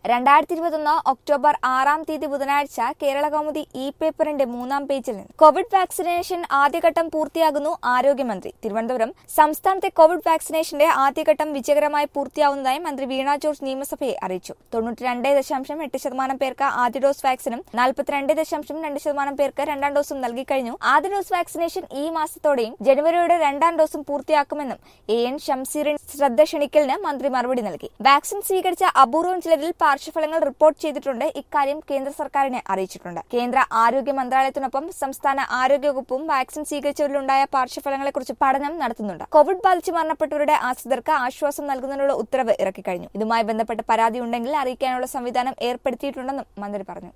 രണ്ടായിരത്തി ഇരുപത്തൊന്ന് ഒക്ടോബർ ആറാം തീയതി ബുധനാഴ്ച കേരള കൗമുദി ഇ പേപ്പറിന്റെ മൂന്നാം പേജിൽ നിന്ന് കോവിഡ് വാക്സിനേഷൻ ആദ്യഘട്ടം പൂർത്തിയാകുന്നു ആരോഗ്യമന്ത്രി തിരുവനന്തപുരം സംസ്ഥാനത്തെ കോവിഡ് വാക്സിനേഷന്റെ ആദ്യഘട്ടം വിജയകരമായി പൂർത്തിയാവുന്നതായി മന്ത്രി വീണ ജോർജ് നിയമസഭയെ അറിയിച്ചു തൊണ്ണൂറ്റിരണ്ട് ദശാംശം എട്ട് ശതമാനം പേർക്ക് ആദ്യ ഡോസ് വാക്സിനും നാൽപ്പത്തിരണ്ട് ദശാംശം രണ്ട് ശതമാനം പേർക്ക് രണ്ടാം ഡോസും നൽകിക്കഴിഞ്ഞു ആദ്യ ഡോസ് വാക്സിനേഷൻ ഈ മാസത്തോടെയും ജനുവരിയോടെ രണ്ടാം ഡോസും പൂർത്തിയാക്കുമെന്നും എ എൻ ഷംസീറിൻ ശ്രദ്ധ ക്ഷണിക്കലിന് മന്ത്രി മറുപടി നൽകി വാക്സിൻ സ്വീകരിച്ച അപൂർവം ചിലരിൽ പാർശ്വഫലങ്ങൾ റിപ്പോർട്ട് ചെയ്തിട്ടുണ്ട് ഇക്കാര്യം കേന്ദ്ര സർക്കാരിനെ അറിയിച്ചിട്ടുണ്ട് കേന്ദ്ര ആരോഗ്യ മന്ത്രാലയത്തിനൊപ്പം സംസ്ഥാന ആരോഗ്യവകുപ്പും വാക്സിൻ സ്വീകരിച്ചവരിലുണ്ടായ പാർശ്വഫലങ്ങളെക്കുറിച്ച് പഠനം നടത്തുന്നുണ്ട് കോവിഡ് ബാധിച്ച് മരണപ്പെട്ടവരുടെ ആശ്രിതർക്ക് ആശ്വാസം നൽകുന്നതിനുള്ള ഉത്തരവ് ഇറക്കിക്കഴിഞ്ഞു ഇതുമായി ബന്ധപ്പെട്ട് പരാതി ഉണ്ടെങ്കിൽ അറിയിക്കാനുള്ള സംവിധാനം ഏർപ്പെടുത്തിയിട്ടുണ്ടെന്നും മന്ത്രി പറഞ്ഞു